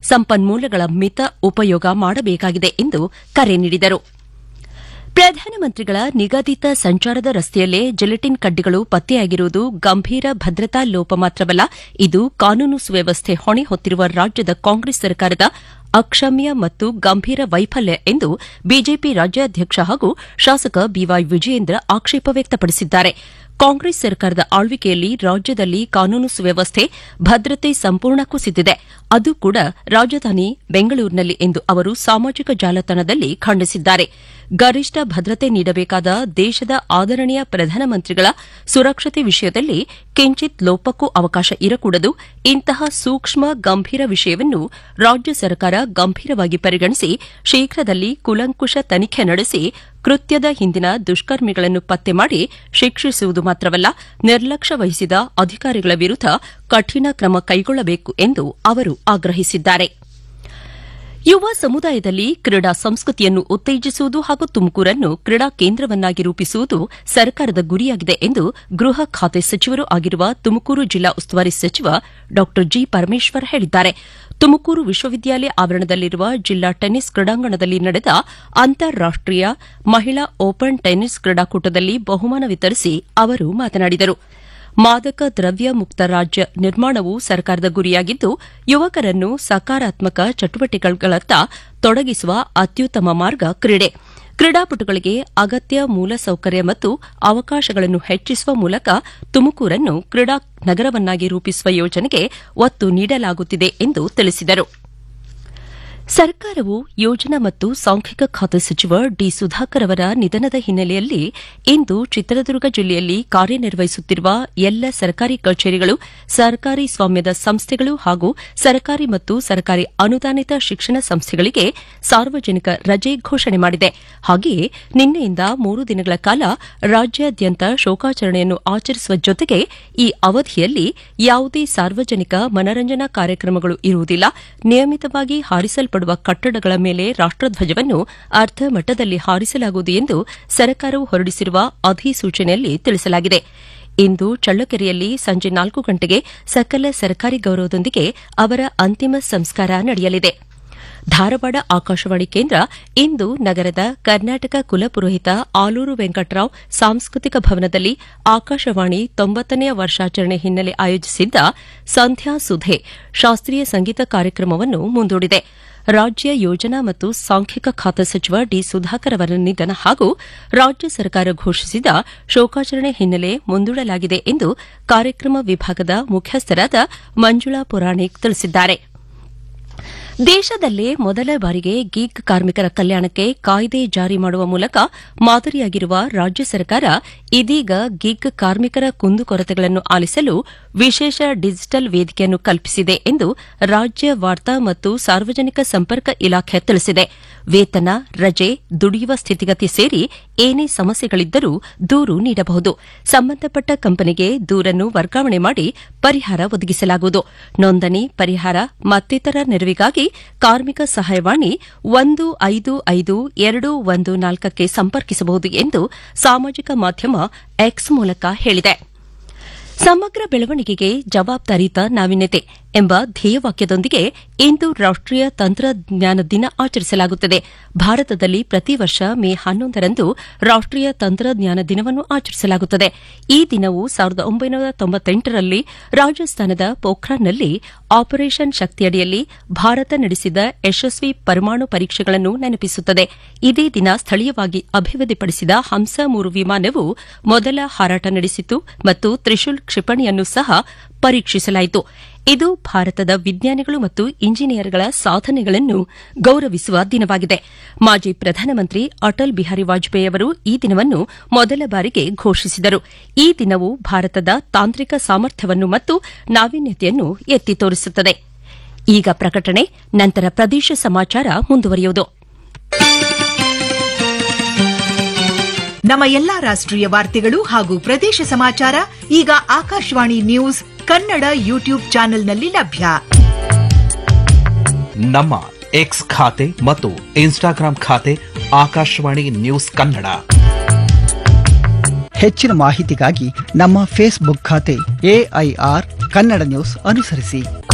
ಸಂಪನ್ಮೂಲಗಳ ಮಿತ ಉಪಯೋಗ ಮಾಡಬೇಕಾಗಿದೆ ಎಂದು ಕರೆ ನೀಡಿದರು ಪ್ರಧಾನಮಂತ್ರಿಗಳ ನಿಗದಿತ ಸಂಚಾರದ ರಸ್ತೆಯಲ್ಲೇ ಜಿಲೆಟಿನ್ ಕಡ್ಡಿಗಳು ಪತ್ತೆಯಾಗಿರುವುದು ಗಂಭೀರ ಭದ್ರತಾ ಲೋಪ ಮಾತ್ರವಲ್ಲ ಇದು ಕಾನೂನು ಸುವ್ಯವಸ್ಥೆ ಹೊಣೆ ಹೊತ್ತಿರುವ ರಾಜ್ಯದ ಕಾಂಗ್ರೆಸ್ ಸರ್ಕಾರದ ಅಕ್ಷಮ್ಯ ಮತ್ತು ಗಂಭೀರ ವೈಫಲ್ಯ ಎಂದು ಬಿಜೆಪಿ ರಾಜ್ಯಾಧ್ಯಕ್ಷ ಹಾಗೂ ಶಾಸಕ ಬಿವೈ ವಿಜಯೇಂದ್ರ ಆಕ್ಷೇಪ ವ್ಯಕ್ತಪಡಿಸಿದ್ದಾರೆ ಕಾಂಗ್ರೆಸ್ ಸರ್ಕಾರದ ಆಳ್ವಿಕೆಯಲ್ಲಿ ರಾಜ್ಯದಲ್ಲಿ ಕಾನೂನು ಸುವ್ಯವಸ್ಥೆ ಭದ್ರತೆ ಸಂಪೂರ್ಣ ಕುಸಿದಿದೆ ಅದು ಕೂಡ ರಾಜಧಾನಿ ಬೆಂಗಳೂರಿನಲ್ಲಿ ಎಂದು ಅವರು ಸಾಮಾಜಿಕ ಜಾಲತಾಣದಲ್ಲಿ ಖಂಡಿಸಿದ್ದಾರೆ ಗರಿಷ್ಠ ಭದ್ರತೆ ನೀಡಬೇಕಾದ ದೇಶದ ಆದರಣೀಯ ಪ್ರಧಾನಮಂತ್ರಿಗಳ ಸುರಕ್ಷತೆ ವಿಷಯದಲ್ಲಿ ಕಿಂಚಿತ್ ಲೋಪಕ್ಕೂ ಅವಕಾಶ ಇರಕೂಡದು ಇಂತಹ ಸೂಕ್ಷ್ಮ ಗಂಭೀರ ವಿಷಯವನ್ನು ರಾಜ್ಯ ಸರ್ಕಾರ ಗಂಭೀರವಾಗಿ ಪರಿಗಣಿಸಿ ಶೀಘ್ರದಲ್ಲಿ ಕುಲಂಕುಷ ತನಿಖೆ ನಡೆಸಿ ಕೃತ್ಯದ ಹಿಂದಿನ ದುಷ್ಕರ್ಮಿಗಳನ್ನು ಪತ್ತೆ ಮಾಡಿ ಶಿಕ್ಷಿಸುವುದು ಮಾತ್ರವಲ್ಲ ನಿರ್ಲಕ್ಷ್ಯ ವಹಿಸಿದ ಅಧಿಕಾರಿಗಳ ವಿರುದ್ದ ಕಠಿಣ ಕ್ರಮ ಕೈಗೊಳ್ಳಬೇಕು ಎಂದು ಅವರು ಆಗ್ರಹಿಸಿದ್ದಾರೆ ಯುವ ಸಮುದಾಯದಲ್ಲಿ ಕ್ರೀಡಾ ಸಂಸ್ಕೃತಿಯನ್ನು ಉತ್ತೇಜಿಸುವುದು ಹಾಗೂ ತುಮಕೂರನ್ನು ಕ್ರೀಡಾ ಕೇಂದ್ರವನ್ನಾಗಿ ರೂಪಿಸುವುದು ಸರ್ಕಾರದ ಗುರಿಯಾಗಿದೆ ಎಂದು ಗೃಹ ಖಾತೆ ಸಚಿವರೂ ಆಗಿರುವ ತುಮಕೂರು ಜಿಲ್ಲಾ ಉಸ್ತುವಾರಿ ಸಚಿವ ಡಾ ಜಿ ಪರಮೇಶ್ವರ್ ಹೇಳಿದ್ದಾರೆ ತುಮಕೂರು ವಿಶ್ವವಿದ್ಯಾಲಯ ಆವರಣದಲ್ಲಿರುವ ಜಿಲ್ಲಾ ಟೆನ್ನಿಸ್ ಕ್ರೀಡಾಂಗಣದಲ್ಲಿ ನಡೆದ ಅಂತಾರಾಷ್ಟೀಯ ಮಹಿಳಾ ಓಪನ್ ಟೆನ್ನಿಸ್ ಕ್ರೀಡಾಕೂಟದಲ್ಲಿ ಬಹುಮಾನ ವಿತರಿಸಿ ಅವರು ಮಾತನಾಡಿದರು ಮಾದಕ ದ್ರವ್ಯ ಮುಕ್ತ ರಾಜ್ಯ ನಿರ್ಮಾಣವು ಸರ್ಕಾರದ ಗುರಿಯಾಗಿದ್ದು ಯುವಕರನ್ನು ಸಕಾರಾತ್ಮಕ ಚಟುವಟಿಕೆಗಳತ್ತ ತೊಡಗಿಸುವ ಅತ್ಯುತ್ತಮ ಮಾರ್ಗ ಕ್ರೀಡೆ ಕ್ರೀಡಾಪಟುಗಳಿಗೆ ಅಗತ್ಯ ಮೂಲಸೌಕರ್ಯ ಮತ್ತು ಅವಕಾಶಗಳನ್ನು ಹೆಚ್ಚಿಸುವ ಮೂಲಕ ತುಮಕೂರನ್ನು ಕ್ರೀಡಾ ನಗರವನ್ನಾಗಿ ರೂಪಿಸುವ ಯೋಜನೆಗೆ ಒತ್ತು ನೀಡಲಾಗುತ್ತಿದೆ ಎಂದು ತಿಳಿಸಿದರು ಸರ್ಕಾರವು ಯೋಜನಾ ಮತ್ತು ಸಾಂಖ್ಯಿಕ ಖಾತೆ ಸಚಿವ ಡಿ ಸುಧಾಕರ್ ಅವರ ನಿಧನದ ಹಿನ್ನೆಲೆಯಲ್ಲಿ ಇಂದು ಚಿತ್ರದುರ್ಗ ಜಿಲ್ಲೆಯಲ್ಲಿ ಕಾರ್ಯನಿರ್ವಹಿಸುತ್ತಿರುವ ಎಲ್ಲ ಸರ್ಕಾರಿ ಕಚೇರಿಗಳು ಸರ್ಕಾರಿ ಸ್ವಾಮ್ಯದ ಸಂಸ್ಥೆಗಳು ಹಾಗೂ ಸರ್ಕಾರಿ ಮತ್ತು ಸರ್ಕಾರಿ ಅನುದಾನಿತ ಶಿಕ್ಷಣ ಸಂಸ್ಥೆಗಳಿಗೆ ಸಾರ್ವಜನಿಕ ರಜೆ ಘೋಷಣೆ ಮಾಡಿದೆ ಹಾಗೆಯೇ ನಿನ್ನೆಯಿಂದ ಮೂರು ದಿನಗಳ ಕಾಲ ರಾಜ್ಯಾದ್ಯಂತ ಶೋಕಾಚರಣೆಯನ್ನು ಆಚರಿಸುವ ಜೊತೆಗೆ ಈ ಅವಧಿಯಲ್ಲಿ ಯಾವುದೇ ಸಾರ್ವಜನಿಕ ಮನರಂಜನಾ ಕಾರ್ಯಕ್ರಮಗಳು ಇರುವುದಿಲ್ಲ ನಿಯಮಿತವಾಗಿ ಹಾರಿಸಲ್ಪಡುವ ಕಟ್ಟಡಗಳ ಮೇಲೆ ರಾಷ್ಟಧ್ವಜವನ್ನು ಅರ್ಧ ಮಟ್ಟದಲ್ಲಿ ಹಾರಿಸಲಾಗುವುದು ಎಂದು ಸರ್ಕಾರವು ಹೊರಡಿಸಿರುವ ಅಧಿಸೂಚನೆಯಲ್ಲಿ ತಿಳಿಸಲಾಗಿದೆ ಇಂದು ಚಳ್ಳಕೆರೆಯಲ್ಲಿ ಸಂಜೆ ನಾಲ್ಕು ಗಂಟೆಗೆ ಸಕಲ ಸರ್ಕಾರಿ ಗೌರವದೊಂದಿಗೆ ಅವರ ಅಂತಿಮ ಸಂಸ್ಕಾರ ನಡೆಯಲಿದೆ ಧಾರವಾಡ ಆಕಾಶವಾಣಿ ಕೇಂದ್ರ ಇಂದು ನಗರದ ಕರ್ನಾಟಕ ಕುಲಪುರೋಹಿತ ಆಲೂರು ವೆಂಕಟರಾವ್ ಸಾಂಸ್ಕೃತಿಕ ಭವನದಲ್ಲಿ ಆಕಾಶವಾಣಿ ತೊಂಬತ್ತನೆಯ ವರ್ಷಾಚರಣೆ ಹಿನ್ನೆಲೆ ಆಯೋಜಿಸಿದ್ದ ಸಂಧ್ಯಾ ಸುಧೆ ಶಾಸ್ತ್ರೀಯ ಸಂಗೀತ ಕಾರ್ಯಕ್ರಮವನ್ನು ಮುಂದೂಡಿದೆ ರಾಜ್ಯ ಯೋಜನಾ ಮತ್ತು ಸಾಂಖ್ಯಿಕ ಖಾತೆ ಸಚಿವ ಡಿ ಸುಧಾಕರ್ ಅವರ ನಿಧನ ಹಾಗೂ ರಾಜ್ಯ ಸರ್ಕಾರ ಘೋಷಿಸಿದ ಶೋಕಾಚರಣೆ ಹಿನ್ನೆಲೆ ಮುಂದೂಡಲಾಗಿದೆ ಎಂದು ಕಾರ್ಯಕ್ರಮ ವಿಭಾಗದ ಮುಖ್ಯಸ್ಥರಾದ ಮಂಜುಳಾ ಪುರಾಣಿಕ್ ತಿಳಿಸಿದ್ದಾರೆ ದೇಶದಲ್ಲೇ ಮೊದಲ ಬಾರಿಗೆ ಗೀಗ್ ಕಾರ್ಮಿಕರ ಕಲ್ಯಾಣಕ್ಕೆ ಕಾಯ್ದೆ ಜಾರಿ ಮಾಡುವ ಮೂಲಕ ಮಾದರಿಯಾಗಿರುವ ರಾಜ್ಯ ಸರ್ಕಾರ ಇದೀಗ ಗಿಗ್ ಕಾರ್ಮಿಕರ ಕುಂದುಕೊರತೆಗಳನ್ನು ಆಲಿಸಲು ವಿಶೇಷ ಡಿಜಿಟಲ್ ವೇದಿಕೆಯನ್ನು ಕಲ್ಪಿಸಿದೆ ಎಂದು ರಾಜ್ಯ ವಾರ್ತಾ ಮತ್ತು ಸಾರ್ವಜನಿಕ ಸಂಪರ್ಕ ಇಲಾಖೆ ತಿಳಿಸಿದೆ ವೇತನ ರಜೆ ದುಡಿಯುವ ಸ್ಥಿತಿಗತಿ ಸೇರಿ ಏನೇ ಸಮಸ್ಯೆಗಳಿದ್ದರೂ ದೂರು ನೀಡಬಹುದು ಸಂಬಂಧಪಟ್ಟ ಕಂಪನಿಗೆ ದೂರನ್ನು ವರ್ಗಾವಣೆ ಮಾಡಿ ಪರಿಹಾರ ಒದಗಿಸಲಾಗುವುದು ನೋಂದಣಿ ಪರಿಹಾರ ಮತ್ತಿತರ ನೆರವಿಗಾಗಿ ಕಾರ್ಮಿಕ ಸಹಾಯವಾಣಿ ಒಂದು ಐದು ಐದು ಎರಡು ಒಂದು ನಾಲ್ಕಕ್ಕೆ ಸಂಪರ್ಕಿಸಬಹುದು ಎಂದು ಸಾಮಾಜಿಕ ಮಾಧ್ಯಮ ಎಕ್ಸ್ ಮೂಲಕ ಹೇಳಿದೆ ಸಮಗ್ರ ಬೆಳವಣಿಗೆಗೆ ಜವಾಬ್ದಾರಿತ ನಾವೀನ್ಯತೆ ಎಂಬ ಧ್ಯೇಯವಾಕ್ಯದೊಂದಿಗೆ ಇಂದು ರಾಷ್ಟೀಯ ತಂತ್ರಜ್ಞಾನ ದಿನ ಆಚರಿಸಲಾಗುತ್ತದೆ ಭಾರತದಲ್ಲಿ ಪ್ರತಿ ವರ್ಷ ಮೇ ಹನ್ನೊಂದರಂದು ರಾಷ್ಟೀಯ ತಂತ್ರಜ್ಞಾನ ದಿನವನ್ನು ಆಚರಿಸಲಾಗುತ್ತದೆ ಈ ದಿನವು ಸಾವಿರದ ಒಂಬೈನೂರ ತೊಂಬತ್ತೆಂಟರಲ್ಲಿ ರಾಜಸ್ಥಾನದ ಪೋಖ್ರಾನ್ನಲ್ಲಿ ಆಪರೇಷನ್ ಶಕ್ತಿಯಡಿಯಲ್ಲಿ ಭಾರತ ನಡೆಸಿದ ಯಶಸ್ವಿ ಪರಮಾಣು ಪರೀಕ್ಷೆಗಳನ್ನು ನೆನಪಿಸುತ್ತದೆ ಇದೇ ದಿನ ಸ್ಥಳೀಯವಾಗಿ ಅಭಿವೃದ್ಧಿಪಡಿಸಿದ ಹಂಸ ಮೂರು ವಿಮಾನವು ಮೊದಲ ಹಾರಾಟ ನಡೆಸಿತು ಮತ್ತು ತ್ರಿಶೂಲ್ ಕ್ಷಿಪಣಿಯನ್ನು ಸಹ ಪರೀಕ್ಷಿಸಲಾಯಿತು ಇದು ಭಾರತದ ವಿಜ್ಞಾನಿಗಳು ಮತ್ತು ಇಂಜಿನಿಯರ್ಗಳ ಸಾಧನೆಗಳನ್ನು ಗೌರವಿಸುವ ದಿನವಾಗಿದೆ ಮಾಜಿ ಪ್ರಧಾನಮಂತ್ರಿ ಅಟಲ್ ಬಿಹಾರಿ ವಾಜಪೇಯಿ ಅವರು ಈ ದಿನವನ್ನು ಮೊದಲ ಬಾರಿಗೆ ಘೋಷಿಸಿದರು ಈ ದಿನವು ಭಾರತದ ತಾಂತ್ರಿಕ ಸಾಮರ್ಥ್ಯವನ್ನು ಮತ್ತು ನಾವೀನ್ಯತೆಯನ್ನು ಎತ್ತಿ ತೋರಿಸುತ್ತದೆ ಈಗ ಪ್ರಕಟಣೆ ನಂತರ ಪ್ರದೇಶ ಸಮಾಚಾರ ಮುಂದುವರಿಯುವುದು ನಮ್ಮ ಎಲ್ಲಾ ರಾಷ್ಟ್ರೀಯ ವಾರ್ತೆಗಳು ಹಾಗೂ ಪ್ರದೇಶ ಸಮಾಚಾರ ಈಗ ಆಕಾಶವಾಣಿ ನ್ಯೂಸ್ ಕನ್ನಡ ಯೂಟ್ಯೂಬ್ ಚಾನೆಲ್ನಲ್ಲಿ ಲಭ್ಯ ನಮ್ಮ ಎಕ್ಸ್ ಖಾತೆ ಮತ್ತು ಇನ್ಸ್ಟಾಗ್ರಾಂ ಖಾತೆ ಆಕಾಶವಾಣಿ ನ್ಯೂಸ್ ಕನ್ನಡ ಹೆಚ್ಚಿನ ಮಾಹಿತಿಗಾಗಿ ನಮ್ಮ ಫೇಸ್ಬುಕ್ ಖಾತೆ ಎಐಆರ್ ಕನ್ನಡ ನ್ಯೂಸ್ ಅನುಸರಿಸಿ